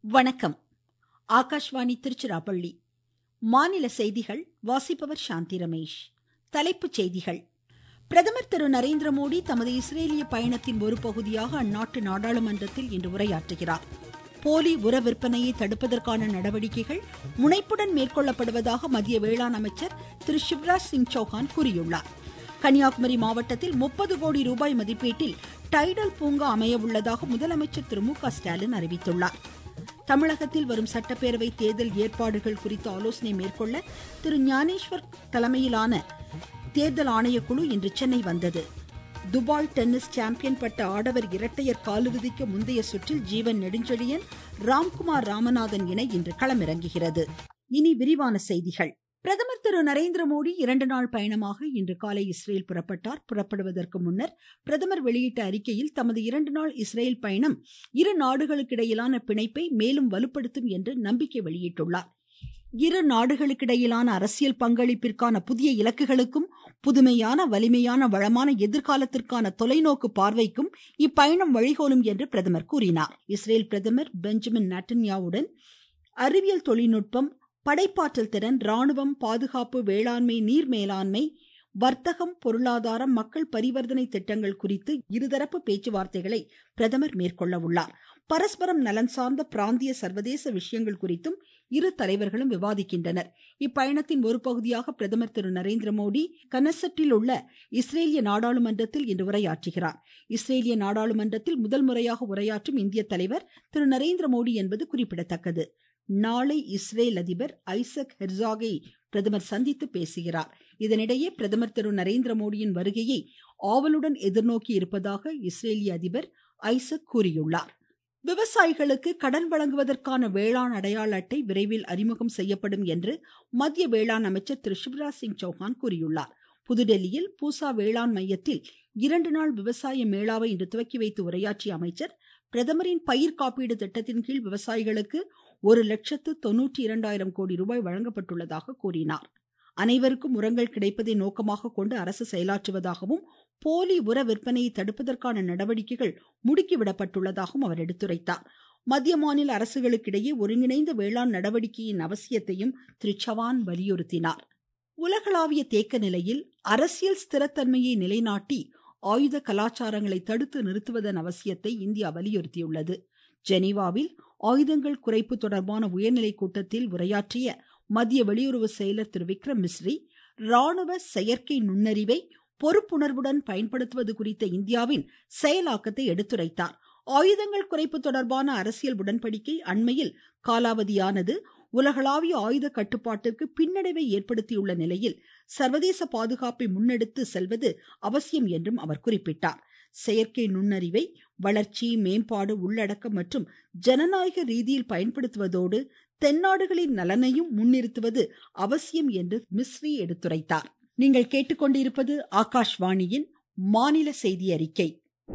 வணக்கம் ஆகாஷ்வாணி திருச்சிராப்பள்ளி மாநில செய்திகள் வாசிப்பவர் சாந்தி ரமேஷ் தலைப்புச் செய்திகள் பிரதமர் திரு நரேந்திர மோடி தமது இஸ்ரேலிய பயணத்தின் ஒரு பகுதியாக அந்நாட்டு நாடாளுமன்றத்தில் இன்று உரையாற்றுகிறார் போலி உர விற்பனையை தடுப்பதற்கான நடவடிக்கைகள் முனைப்புடன் மேற்கொள்ளப்படுவதாக மத்திய வேளாண் அமைச்சர் திரு சிவராஜ் சிங் சௌஹான் கூறியுள்ளார் கன்னியாகுமரி மாவட்டத்தில் முப்பது கோடி ரூபாய் மதிப்பீட்டில் டைடல் பூங்கா அமைய உள்ளதாக முதலமைச்சர் திரு மு க ஸ்டாலின் அறிவித்துள்ளார் தமிழகத்தில் வரும் சட்டப்பேரவை தேர்தல் ஏற்பாடுகள் குறித்து ஆலோசனை மேற்கொள்ள திரு ஞானேஸ்வர் தலைமையிலான தேர்தல் ஆணையக்குழு இன்று சென்னை வந்தது துபாய் டென்னிஸ் சாம்பியன் பட்ட ஆடவர் இரட்டையர் காலிறுதிக்கு முந்தைய சுற்றில் ஜீவன் நெடுஞ்செழியன் ராம்குமார் ராமநாதன் இணை இன்று களமிறங்குகிறது இனி விரிவான செய்திகள் பிரதமர் திரு நரேந்திர மோடி இரண்டு நாள் பயணமாக இன்று காலை இஸ்ரேல் புறப்பட்டார் புறப்படுவதற்கு முன்னர் பிரதமர் வெளியிட்ட அறிக்கையில் தமது இரண்டு நாள் இஸ்ரேல் பயணம் இரு நாடுகளுக்கிடையிலான பிணைப்பை மேலும் வலுப்படுத்தும் என்று நம்பிக்கை வெளியிட்டுள்ளார் இரு நாடுகளுக்கிடையிலான அரசியல் பங்களிப்பிற்கான புதிய இலக்குகளுக்கும் புதுமையான வலிமையான வளமான எதிர்காலத்திற்கான தொலைநோக்கு பார்வைக்கும் இப்பயணம் வழிகோலும் என்று பிரதமர் கூறினார் இஸ்ரேல் பிரதமர் பெஞ்சமின் நட்டன்யாவுடன் அறிவியல் தொழில்நுட்பம் படைப்பாற்றல் திறன் ராணுவம் பாதுகாப்பு வேளாண்மை நீர் மேலாண்மை வர்த்தகம் பொருளாதாரம் மக்கள் பரிவர்த்தனை திட்டங்கள் குறித்து இருதரப்பு பேச்சுவார்த்தைகளை பிரதமர் மேற்கொள்ள உள்ளார் பரஸ்பரம் நலன் சார்ந்த பிராந்திய சர்வதேச விஷயங்கள் குறித்தும் இரு தலைவர்களும் விவாதிக்கின்றனர் இப்பயணத்தின் ஒரு பகுதியாக பிரதமர் திரு நரேந்திர மோடி கனசட்டில் உள்ள இஸ்ரேலிய நாடாளுமன்றத்தில் இன்று உரையாற்றுகிறார் இஸ்ரேலிய நாடாளுமன்றத்தில் முதல் முறையாக உரையாற்றும் இந்திய தலைவர் திரு நரேந்திர மோடி என்பது குறிப்பிடத்தக்கது நாளை இஸ்ரேல் அதிபர் ஐசக் ஹெர்சாகை பிரதமர் சந்தித்து பேசுகிறார் இதனிடையே பிரதமர் திரு நரேந்திர மோடியின் வருகையை ஆவலுடன் எதிர்நோக்கி இருப்பதாக இஸ்ரேலிய அதிபர் ஐசக் கூறியுள்ளார் விவசாயிகளுக்கு கடன் வழங்குவதற்கான வேளாண் அடையாள அட்டை விரைவில் அறிமுகம் செய்யப்படும் என்று மத்திய வேளாண் அமைச்சர் திரு சிவராஜ் சிங் சௌஹான் கூறியுள்ளார் புதுடெல்லியில் பூசா வேளாண் மையத்தில் இரண்டு நாள் விவசாய மேளாவை இன்று துவக்கி வைத்து உரையாற்றிய அமைச்சர் பிரதமரின் பயிர் காப்பீடு திட்டத்தின் கீழ் விவசாயிகளுக்கு ஒரு லட்சத்து தொன்னூற்றி இரண்டாயிரம் கோடி ரூபாய் வழங்கப்பட்டுள்ளதாக கூறினார் அனைவருக்கும் உரங்கள் கிடைப்பதை நோக்கமாக கொண்டு அரசு செயலாற்றுவதாகவும் போலி உர விற்பனையை தடுப்பதற்கான நடவடிக்கைகள் முடுக்கிவிடப்பட்டுள்ளதாகவும் அவர் எடுத்துரைத்தார் மத்திய மாநில அரசுகளுக்கிடையே ஒருங்கிணைந்த வேளாண் நடவடிக்கையின் அவசியத்தையும் திரு சவான் வலியுறுத்தினார் உலகளாவிய தேக்க நிலையில் அரசியல் ஸ்திரத்தன்மையை நிலைநாட்டி ஆயுத கலாச்சாரங்களை தடுத்து நிறுத்துவதன் அவசியத்தை இந்தியா வலியுறுத்தியுள்ளது ஜெனீவாவில் ஆயுதங்கள் குறைப்பு தொடர்பான உயர்நிலை கூட்டத்தில் உரையாற்றிய மத்திய வெளியுறவு செயலர் திரு விக்ரம் மிஸ்ரி ராணுவ செயற்கை நுண்ணறிவை பொறுப்புணர்வுடன் பயன்படுத்துவது குறித்த இந்தியாவின் செயலாக்கத்தை எடுத்துரைத்தார் ஆயுதங்கள் குறைப்பு தொடர்பான அரசியல் உடன்படிக்கை அண்மையில் காலாவதியானது உலகளாவிய ஆயுத கட்டுப்பாட்டிற்கு பின்னடைவை ஏற்படுத்தியுள்ள நிலையில் சர்வதேச பாதுகாப்பை முன்னெடுத்து செல்வது அவசியம் என்றும் அவர் குறிப்பிட்டார் செயற்கை நுண்ணறிவை வளர்ச்சி மேம்பாடு உள்ளடக்கம் மற்றும் ஜனநாயக ரீதியில் பயன்படுத்துவதோடு தென்னாடுகளின் நலனையும் முன்னிறுத்துவது அவசியம் என்று மிஸ்ரி எடுத்துரைத்தார் நீங்கள் கேட்டுக்கொண்டிருப்பது ஆகாஷ்வாணியின் மாநில செய்தி அறிக்கை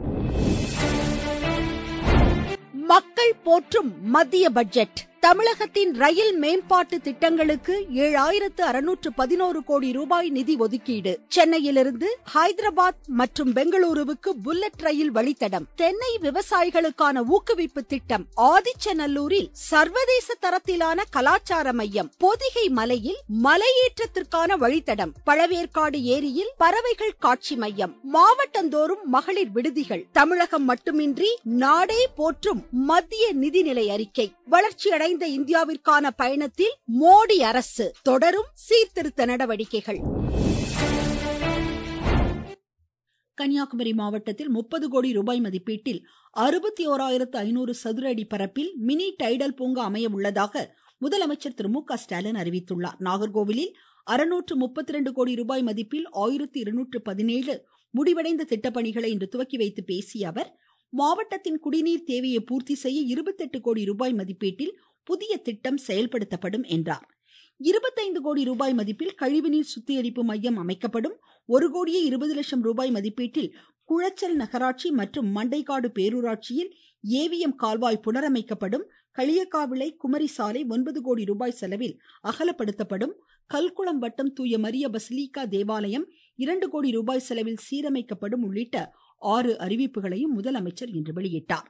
மக்கள் போற்றும் மத்திய பட்ஜெட் தமிழகத்தின் ரயில் மேம்பாட்டு திட்டங்களுக்கு ஏழாயிரத்து அறுநூற்று பதினோரு கோடி ரூபாய் நிதி ஒதுக்கீடு சென்னையிலிருந்து ஹைதராபாத் மற்றும் பெங்களூருவுக்கு புல்லட் ரயில் வழித்தடம் தென்னை விவசாயிகளுக்கான ஊக்குவிப்பு திட்டம் ஆதிச்சநல்லூரில் சர்வதேச தரத்திலான கலாச்சார மையம் பொதிகை மலையில் மலையேற்றத்திற்கான வழித்தடம் பழவேற்காடு ஏரியில் பறவைகள் காட்சி மையம் மாவட்டந்தோறும் மகளிர் விடுதிகள் தமிழகம் மட்டுமின்றி நாடே போற்றும் மத்திய நிதிநிலை அறிக்கை வளர்ச்சியடை அடைந்த இந்தியாவிற்கான பயணத்தில் மோடி அரசு தொடரும் சீர்திருத்த நடவடிக்கைகள் கன்னியாகுமரி மாவட்டத்தில் முப்பது கோடி ரூபாய் மதிப்பீட்டில் அறுபத்தி ஓராயிரத்து ஐநூறு சதுர அடி பரப்பில் மினி டைடல் பூங்கா அமைய உள்ளதாக முதலமைச்சர் திரு மு க ஸ்டாலின் அறிவித்துள்ளார் நாகர்கோவிலில் அறுநூற்று முப்பத்தி ரெண்டு கோடி ரூபாய் மதிப்பில் ஆயிரத்து இருநூற்று பதினேழு முடிவடைந்த திட்டப்பணிகளை இன்று துவக்கி வைத்து பேசிய அவர் மாவட்டத்தின் குடிநீர் தேவையை பூர்த்தி செய்ய இருபத்தெட்டு கோடி ரூபாய் மதிப்பீட்டில் புதிய திட்டம் செயல்படுத்தப்படும் என்றார் இருபத்தைந்து கோடி ரூபாய் மதிப்பில் கழிவுநீர் சுத்திகரிப்பு மையம் அமைக்கப்படும் ஒரு கோடியே இருபது லட்சம் ரூபாய் மதிப்பீட்டில் குளச்சல் நகராட்சி மற்றும் மண்டைக்காடு பேரூராட்சியில் ஏவிஎம் கால்வாய் புனரமைக்கப்படும் களியக்காவிளை குமரி சாலை ஒன்பது கோடி ரூபாய் செலவில் அகலப்படுத்தப்படும் கல்குளம் வட்டம் தூய மரிய பசிலிகா தேவாலயம் இரண்டு கோடி ரூபாய் செலவில் சீரமைக்கப்படும் உள்ளிட்ட ஆறு அறிவிப்புகளையும் முதலமைச்சர் இன்று வெளியிட்டார்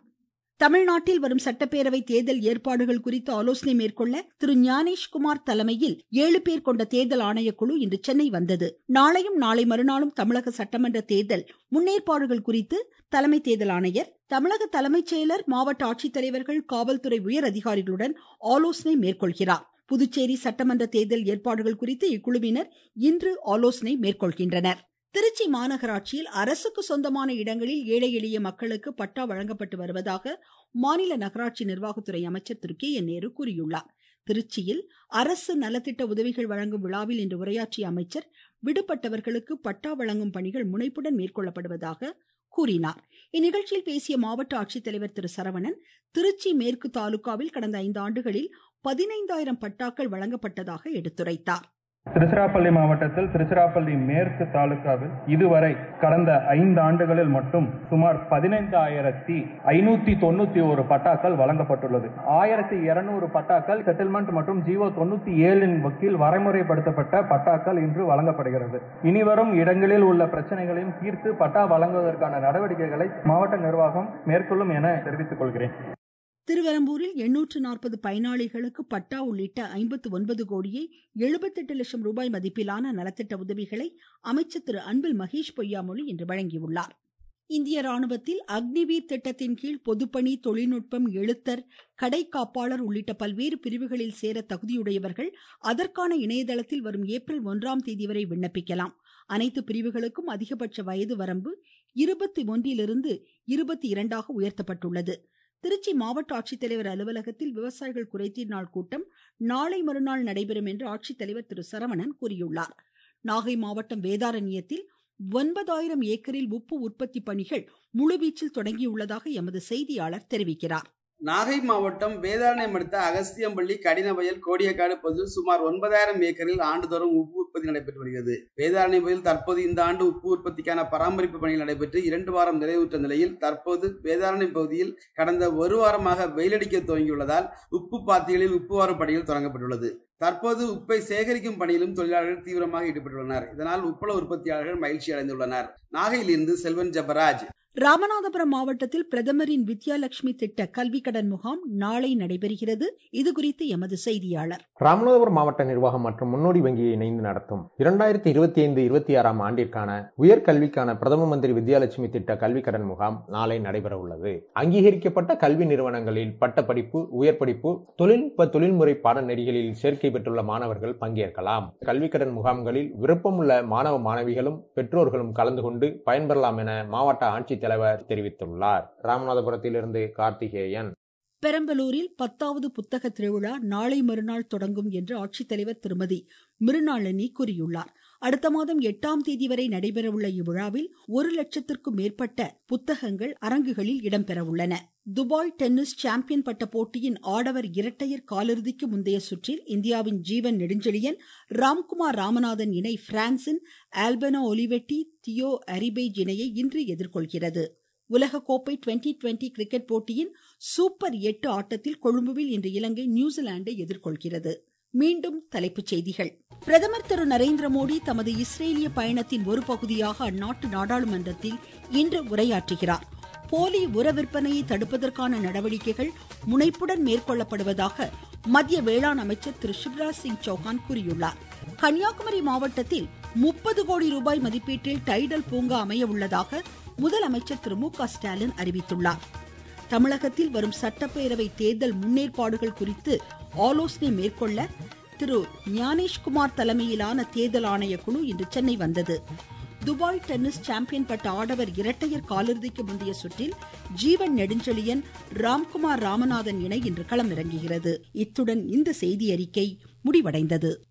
தமிழ்நாட்டில் வரும் சட்டப்பேரவை தேர்தல் ஏற்பாடுகள் குறித்து ஆலோசனை மேற்கொள்ள திரு ஞானேஷ்குமார் தலைமையில் ஏழு பேர் கொண்ட தேர்தல் ஆணையக்குழு இன்று சென்னை வந்தது நாளையும் நாளை மறுநாளும் தமிழக சட்டமன்ற தேர்தல் முன்னேற்பாடுகள் குறித்து தலைமை தேர்தல் ஆணையர் தமிழக தலைமைச் செயலர் மாவட்ட ஆட்சித்தலைவர்கள் காவல்துறை உயர் அதிகாரிகளுடன் ஆலோசனை மேற்கொள்கிறார் புதுச்சேரி சட்டமன்ற தேர்தல் ஏற்பாடுகள் குறித்து இக்குழுவினர் இன்று ஆலோசனை மேற்கொள்கின்றனர் திருச்சி மாநகராட்சியில் அரசுக்கு சொந்தமான இடங்களில் ஏழை எளிய மக்களுக்கு பட்டா வழங்கப்பட்டு வருவதாக மாநில நகராட்சி நிர்வாகத்துறை அமைச்சர் திரு கே என் நேரு கூறியுள்ளார் திருச்சியில் அரசு நலத்திட்ட உதவிகள் வழங்கும் விழாவில் இன்று உரையாற்றிய அமைச்சர் விடுபட்டவர்களுக்கு பட்டா வழங்கும் பணிகள் முனைப்புடன் மேற்கொள்ளப்படுவதாக கூறினார் இந்நிகழ்ச்சியில் பேசிய மாவட்ட ஆட்சித்தலைவர் திரு சரவணன் திருச்சி மேற்கு தாலுகாவில் கடந்த ஐந்து ஆண்டுகளில் பதினைந்தாயிரம் பட்டாக்கள் வழங்கப்பட்டதாக எடுத்துரைத்தார் திருச்சிராப்பள்ளி மாவட்டத்தில் திருச்சிராப்பள்ளி மேற்கு தாலுகாவில் இதுவரை கடந்த ஐந்து ஆண்டுகளில் மட்டும் சுமார் பதினைந்தாயிரத்தி ஐநூத்தி தொண்ணூத்தி ஒரு பட்டாக்கள் வழங்கப்பட்டுள்ளது ஆயிரத்தி இருநூறு பட்டாக்கள் செட்டில்மெண்ட் மற்றும் ஜீவோ தொண்ணூத்தி ஏழின் வக்கீல் வரைமுறைப்படுத்தப்பட்ட பட்டாக்கள் இன்று வழங்கப்படுகிறது இனிவரும் இடங்களில் உள்ள பிரச்சனைகளையும் தீர்த்து பட்டா வழங்குவதற்கான நடவடிக்கைகளை மாவட்ட நிர்வாகம் மேற்கொள்ளும் என தெரிவித்துக் கொள்கிறேன் திருவெரும்பூரில் எண்ணூற்று நாற்பது பயனாளிகளுக்கு பட்டா உள்ளிட்ட ஐம்பத்து ஒன்பது கோடியே எழுபத்தெட்டு லட்சம் ரூபாய் மதிப்பிலான நலத்திட்ட உதவிகளை அமைச்சர் திரு அன்பில் மகேஷ் பொய்யாமொழி இன்று வழங்கியுள்ளார் இந்திய ராணுவத்தில் அக்னிவீர் திட்டத்தின் கீழ் பொதுப்பணி தொழில்நுட்பம் எழுத்தர் கடை காப்பாளர் உள்ளிட்ட பல்வேறு பிரிவுகளில் சேர தகுதியுடையவர்கள் அதற்கான இணையதளத்தில் வரும் ஏப்ரல் ஒன்றாம் தேதி வரை விண்ணப்பிக்கலாம் அனைத்து பிரிவுகளுக்கும் அதிகபட்ச வயது வரம்பு இருபத்தி ஒன்றிலிருந்து இருபத்தி இரண்டாக உயர்த்தப்பட்டுள்ளது திருச்சி மாவட்ட ஆட்சித்தலைவர் அலுவலகத்தில் விவசாயிகள் குறைதீர் நாள் கூட்டம் நாளை மறுநாள் நடைபெறும் என்று ஆட்சித்தலைவர் திரு சரவணன் கூறியுள்ளார் நாகை மாவட்டம் வேதாரண்யத்தில் ஒன்பதாயிரம் ஏக்கரில் உப்பு உற்பத்தி பணிகள் முழுவீச்சில் தொடங்கியுள்ளதாக எமது செய்தியாளர் தெரிவிக்கிறார் நாகை மாவட்டம் வேதாரண்யம் அடுத்த அகஸ்தியம்பள்ளி கடினவயல் கோடியக்காடு பகுதியில் சுமார் ஒன்பதாயிரம் ஏக்கரில் ஆண்டுதோறும் உப்பு உற்பத்தி நடைபெற்று வருகிறது வேதாரண்யம் பகுதியில் தற்போது இந்த ஆண்டு உப்பு உற்பத்திக்கான பராமரிப்பு பணிகள் நடைபெற்று இரண்டு வாரம் நிறைவுற்ற நிலையில் தற்போது வேதாரண்யம் பகுதியில் கடந்த ஒரு வாரமாக வெயிலடிக்க துவங்கியுள்ளதால் உப்பு பாத்திகளில் உப்பு வாரும் பணிகள் தொடங்கப்பட்டுள்ளது தற்போது உப்பை சேகரிக்கும் பணியிலும் தொழிலாளர்கள் தீவிரமாக ஈடுபட்டுள்ளனர் இதனால் உப்பள உற்பத்தியாளர்கள் மகிழ்ச்சி அடைந்துள்ளனர் நாகையிலிருந்து செல்வன் ஜபராஜ் ராமநாதபுரம் மாவட்டத்தில் பிரதமரின் வித்யாலட்சுமி திட்ட கல்வி கடன் முகாம் நாளை நடைபெறுகிறது இதுகுறித்து எமது செய்தியாளர் ராமநாதபுரம் மாவட்ட நிர்வாகம் மற்றும் முன்னோடி வங்கியை இணைந்து நடத்தும் இரண்டாயிரத்தி இருபத்தி ஐந்து இருபத்தி ஆறாம் ஆண்டிற்கான உயர்கல்விக்கான பிரதம மந்திரி வித்யாலட்சுமி திட்ட கல்வி கடன் முகாம் நாளை நடைபெற உள்ளது அங்கீகரிக்கப்பட்ட கல்வி நிறுவனங்களில் பட்டப்படிப்பு உயர் படிப்பு தொழில்நுட்ப தொழில்முறை பாடநெறிகளில் சேர்க்கை பெற்றுள்ள மாணவர்கள் பங்கேற்கலாம் கல்வி கடன் முகாம்களில் விருப்பமுள்ள மாணவ மாணவிகளும் பெற்றோர்களும் கலந்து கொண்டு பயன்பெறலாம் என மாவட்ட ஆட்சி தலைவர் தெரிவித்துள்ளார் ராமநாதபுரத்திலிருந்து கார்த்திகேயன் பெரம்பலூரில் பத்தாவது புத்தக திருவிழா நாளை மறுநாள் தொடங்கும் என்று ஆட்சித்தலைவர் திருமதி மிருணாளினி கூறியுள்ளார் அடுத்த மாதம் எட்டாம் தேதி வரை நடைபெறவுள்ள இவ்விழாவில் ஒரு லட்சத்திற்கும் மேற்பட்ட புத்தகங்கள் அரங்குகளில் இடம்பெறவுள்ளன துபாய் டென்னிஸ் சாம்பியன் பட்ட போட்டியின் ஆடவர் இரட்டையர் காலிறுதிக்கு முந்தைய சுற்றில் இந்தியாவின் ஜீவன் நெடுஞ்செழியன் ராம்குமார் ராமநாதன் இணை பிரான்சின் ஆல்பனோ ஒலிவெட்டி தியோ அரிபேஜ் இணையை இன்று எதிர்கொள்கிறது உலகக்கோப்பை டுவெண்டி டுவெண்டி கிரிக்கெட் போட்டியின் சூப்பர் எட்டு ஆட்டத்தில் கொழும்புவில் இன்று இலங்கை நியூசிலாந்தை எதிர்கொள்கிறது மீண்டும் தலைப்புச் செய்திகள் பிரதமர் திரு நரேந்திர மோடி தமது இஸ்ரேலிய பயணத்தின் ஒரு பகுதியாக அந்நாட்டு நாடாளுமன்றத்தில் இன்று உரையாற்றுகிறார் போலி உர விற்பனையை தடுப்பதற்கான நடவடிக்கைகள் முனைப்புடன் மேற்கொள்ளப்படுவதாக மத்திய வேளாண் அமைச்சர் திரு சிவராஜ் சிங் சௌஹான் கூறியுள்ளார் கன்னியாகுமரி மாவட்டத்தில் முப்பது கோடி ரூபாய் மதிப்பீட்டில் டைடல் பூங்கா அமைய உள்ளதாக முதலமைச்சர் திரு மு க ஸ்டாலின் அறிவித்துள்ளார் தமிழகத்தில் வரும் சட்டப்பேரவை தேர்தல் முன்னேற்பாடுகள் குறித்து ஆலோசனை மேற்கொள்ள திரு ஞானேஷ்குமார் தலைமையிலான தேர்தல் ஆணைய குழு இன்று சென்னை வந்தது துபாய் டென்னிஸ் சாம்பியன் பட்ட ஆடவர் இரட்டையர் காலிறுதிக்கு முந்தைய சுற்றில் ஜீவன் நெடுஞ்செழியன் ராம்குமார் ராமநாதன் இணை இன்று களமிறங்குகிறது இத்துடன் இந்த செய்தி அறிக்கை முடிவடைந்தது